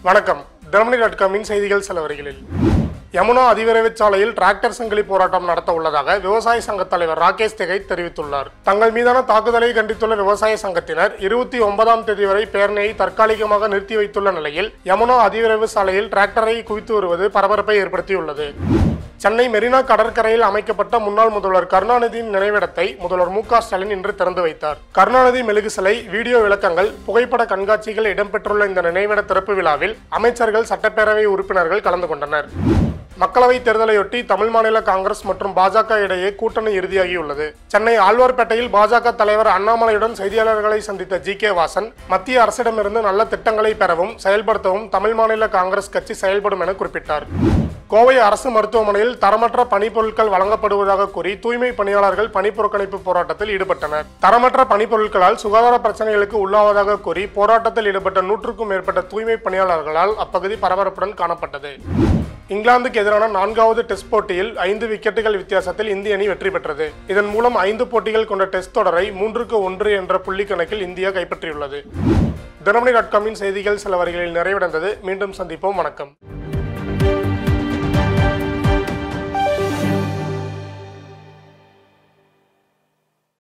வணக்கம் தினமணி டாட் காமின் செய்திகள் சில வரிகளில் யமுனா அதிவிரைவு சாலையில் டிராக்டர் சங்கிலி போராட்டம் நடத்த உள்ளதாக விவசாய சங்க தலைவர் ராகேஷ் திகை தெரிவித்துள்ளார் தங்கள் மீதான தாக்குதலை கண்டித்துள்ள விவசாய சங்கத்தினர் இருபத்தி ஒன்பதாம் தேதி வரை பேரணியை தற்காலிகமாக நிறுத்தி வைத்துள்ள நிலையில் யமுனா அதிவிரைவு சாலையில் டிராக்டரை குவித்து வருவது பரபரப்பை ஏற்படுத்தியுள்ளது சென்னை மெரினா கடற்கரையில் அமைக்கப்பட்ட முன்னாள் முதல்வர் கருணாநிதியின் நினைவிடத்தை முதல்வர் மு க ஸ்டாலின் இன்று திறந்து வைத்தார் கருணாநிதி மெழுகு சிலை வீடியோ விளக்கங்கள் புகைப்பட கண்காட்சிகள் இடம்பெற்றுள்ள இந்த நினைவிட திறப்பு விழாவில் அமைச்சர்கள் சட்டப்பேரவை உறுப்பினர்கள் கலந்து கொண்டனர் மக்களவைத் தேர்தலையொட்டி தமிழ் மாநில காங்கிரஸ் மற்றும் பாஜக இடையே கூட்டணி இறுதியாகியுள்ளது சென்னை ஆழ்வார்பேட்டையில் பாஜக தலைவர் அண்ணாமலையுடன் செய்தியாளர்களை சந்தித்த ஜி கே வாசன் மத்திய அரசிடமிருந்து நல்ல திட்டங்களை பெறவும் செயல்படுத்தவும் தமிழ் மாநில காங்கிரஸ் கட்சி செயல்படும் என குறிப்பிட்டார் கோவை அரசு மருத்துவமனையில் தரமற்ற பணிப்பொருட்கள் வழங்கப்படுவதாக கூறி தூய்மை பணியாளர்கள் பணிப்புறக்கணிப்பு போராட்டத்தில் ஈடுபட்டனர் தரமற்ற பணிப்பொருட்களால் சுகாதார பிரச்சனைகளுக்கு உள்ளாவதாக கூறி போராட்டத்தில் ஈடுபட்ட நூற்றுக்கும் மேற்பட்ட தூய்மை பணியாளர்களால் அப்பகுதி பரபரப்புடன் காணப்பட்டது இங்கிலாந்துக்கு எதிரான நான்காவது டெஸ்ட் போட்டியில் ஐந்து விக்கெட்டுகள் வித்தியாசத்தில் இந்திய அணி வெற்றி பெற்றது இதன் மூலம் ஐந்து போட்டிகள் கொண்ட டெஸ்ட் தொடரை மூன்றுக்கு ஒன்று என்ற புள்ளி கணக்கில் இந்தியா கைப்பற்றியுள்ளது தினமணி டாட் காமின் செய்திகள் சில வரிகளில் நிறைவடைந்தது மீண்டும் சந்திப்போம் வணக்கம்